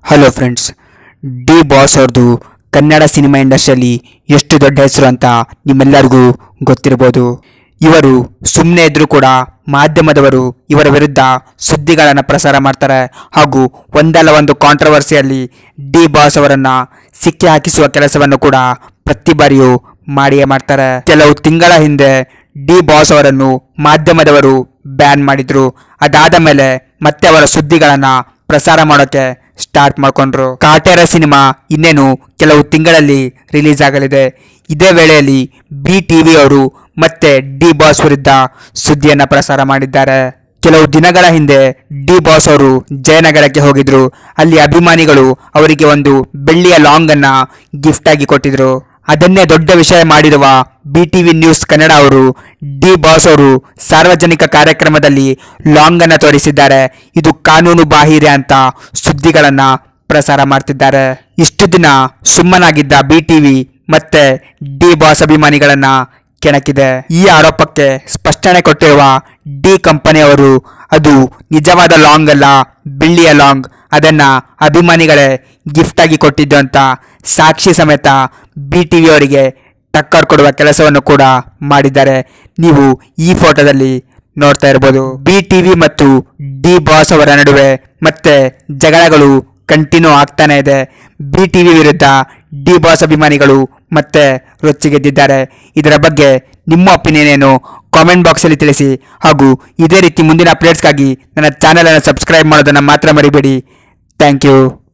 hello friends D boss ಅವ್ರದ್ದು Kannada cinema ಇಂಡಸ್ಟ್ರಿಯಲ್ಲಿ ಎಷ್ಟು ದೊಡ್ಡ ಹೆಸರು ಅಂತ ನಿಮ್ಮೆಲ್ಲರಿಗೂ ಗೊತ್ತಿರ್ಬೋದು ಇವರು ಸುಮ್ಮನೆ ಇದ್ರೂ ಕೂಡ ಮಾಧ್ಯಮದವರು ಇವರ ವಿರುದ್ಧ ಸುದ್ದಿಗಳನ್ನು ಪ್ರಸಾರ ಮಾಡ್ತಾರೆ ಹಾಗೂ ಒಂದಲ್ಲ ಒಂದು ಕಾಂಟ್ರವರ್ಸಿಯಲ್ಲಿ ಡಿ ಬಾಸ್ ಅವರನ್ನು ಸಿಕ್ಕಿ ಹಾಕಿಸುವ ಕೆಲಸವನ್ನು ಕೂಡ ಪ್ರತಿ ಬಾರಿಯೂ ಮಾಡಿಯೇ ಮಾಡ್ತಾರೆ ಕೆಲವು ತಿಂಗಳ ಹಿಂದೆ ಡಿ ಬಾಸ್ ಅವರನ್ನು ಮಾಧ್ಯಮದವರು ಬ್ಯಾನ್ ಮಾಡಿದ್ರು ಅದಾದ ಮೇಲೆ ಮತ್ತೆ ಅವರ ಸುದ್ದಿಗಳನ್ನು ಪ್ರಸಾರ ಮಾಡೋಕೆ ಸ್ಟಾರ್ಟ್ ಮಾಡ್ಕೊಂಡ್ರು ಕಾಟೇರ ಸಿನಿಮಾ ಇನ್ನೇನು ಕೆಲವು ತಿಂಗಳಲ್ಲಿ ರಿಲೀಸ್ ಆಗಲಿದೆ ಇದೇ ವೇಳೆಯಲ್ಲಿ ಬಿ ಟಿವಿ ಅವರು ಮತ್ತೆ ಡಿ ಬಾಸ್ ವಿರುದ್ಧ ಸುದ್ದಿಯನ್ನ ಪ್ರಸಾರ ಮಾಡಿದ್ದಾರೆ ಕೆಲವು ದಿನಗಳ ಹಿಂದೆ ಡಿ ಬಾಸ್ ಅವರು ಜಯನಗರಕ್ಕೆ ಹೋಗಿದ್ರು ಅಲ್ಲಿ ಅಭಿಮಾನಿಗಳು ಅವರಿಗೆ ಒಂದು ಬೆಳ್ಳಿಯ ಲಾಂಗ್ ಅನ್ನ ಗಿಫ್ಟ್ ಆಗಿ ಕೊಟ್ಟಿದ್ರು ಅದನ್ನೇ ದೊಡ್ಡ ವಿಷಯ ಮಾಡಿರುವ ಬಿ ಟಿವಿ ನ್ಯೂಸ್ ಕನ್ನಡ ಅವರು ಡಿ ಬಾಸ್ ಅವರು ಸಾರ್ವಜನಿಕ ಕಾರ್ಯಕ್ರಮದಲ್ಲಿ ಲಾಂಗ್ ಅನ್ನ ತೋರಿಸಿದ್ದಾರೆ ಇದು ಕಾನೂನು ಬಾಹಿರ ಅಂತ ಸುದ್ದಿಗಳನ್ನ ಪ್ರಸಾರ ಮಾಡ್ತಿದ್ದಾರೆ ಇಷ್ಟು ದಿನ ಸುಮ್ಮನಾಗಿದ್ದ ಬಿ ಟಿವಿ ಮತ್ತೆ ಡಿ ಬಾಸ್ ಅಭಿಮಾನಿಗಳನ್ನ ಕೆಣಕಿದೆ ಈ ಆರೋಪಕ್ಕೆ ಸ್ಪಷ್ಟನೆ ಕೊಟ್ಟಿರುವ ಡಿ ಕಂಪನಿಯವರು ಅದು ನಿಜವಾದ ಲಾಂಗ್ ಅಲ್ಲ ಬೆಳ್ಳಿಯ ಲಾಂಗ್ ಅದನ್ನ ಅಭಿಮಾನಿಗಳೇ ಗಿಫ್ಟ್ ಆಗಿ ಕೊಟ್ಟಿದ್ದು ಅಂತ ಸಾಕ್ಷಿ ಸಮೇತ ಬಿ ಟಿ ಅವರಿಗೆ ಟಕ್ಕರ್ ಕೊಡುವ ಕೆಲಸವನ್ನು ಕೂಡ ಮಾಡಿದ್ದಾರೆ ನೀವು ಈ ಫೋಟೋದಲ್ಲಿ ನೋಡ್ತಾ ಇರ್ಬೋದು ಬಿ ಟಿವಿ ಮತ್ತು ಡಿ ಬಾಸ್ ಅವರ ನಡುವೆ ಮತ್ತೆ ಜಗಳಗಳು ಕಂಟಿನ್ಯೂ ಆಗ್ತಾನೆ ಇದೆ ಬಿ ಟಿವಿ ವಿರುದ್ಧ ಡಿ ಬಾಸ್ ಅಭಿಮಾನಿಗಳು ಮತ್ತೆ ರೊಚ್ಚಿಗೆದ್ದಿದ್ದಾರೆ ಇದರ ಬಗ್ಗೆ ನಿಮ್ಮ ಒಪಿನಿಯನ್ ಏನು ಕಾಮೆಂಟ್ ಬಾಕ್ಸಲ್ಲಿ ತಿಳಿಸಿ ಹಾಗೂ ಇದೇ ರೀತಿ ಮುಂದಿನ ಅಪ್ಡೇಟ್ಸ್ಗಾಗಿ ನನ್ನ ಚಾನಲನ್ನು ಸಬ್ಸ್ಕ್ರೈಬ್ ಮಾಡೋದನ್ನು ಮಾತ್ರ ಮರಿಬೇಡಿ ಥ್ಯಾಂಕ್ ಯು